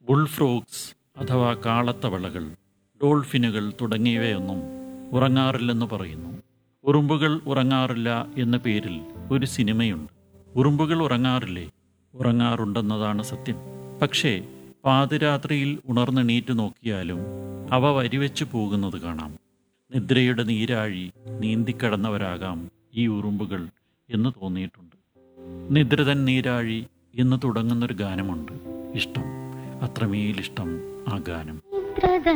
ബുൾഫ്രോഗ്സ് അഥവാ കാളത്തവളകൾ ഡോൾഫിനുകൾ തുടങ്ങിയവയൊന്നും ഉറങ്ങാറില്ലെന്ന് പറയുന്നു ഉറുമ്പുകൾ ഉറങ്ങാറില്ല എന്ന പേരിൽ ഒരു സിനിമയുണ്ട് ഉറുമ്പുകൾ ഉറങ്ങാറില്ലേ ഉറങ്ങാറുണ്ടെന്നതാണ് സത്യം പക്ഷേ പാതിരാത്രിയിൽ ഉണർന്നെണീറ്റ് നോക്കിയാലും അവ വരിവെച്ച് പോകുന്നത് കാണാം നിദ്രയുടെ നീരാഴി നീന്തിക്കടന്നവരാകാം ഈ ഉറുമ്പുകൾ എന്ന് തോന്നിയിട്ടുണ്ട് നിദ്രതൻ നീരാഴി എന്ന് തുടങ്ങുന്നൊരു ഗാനമുണ്ട് ഇഷ്ടം അത്രമേലിഷ്ടം ആ ഗാനം നിദ്രത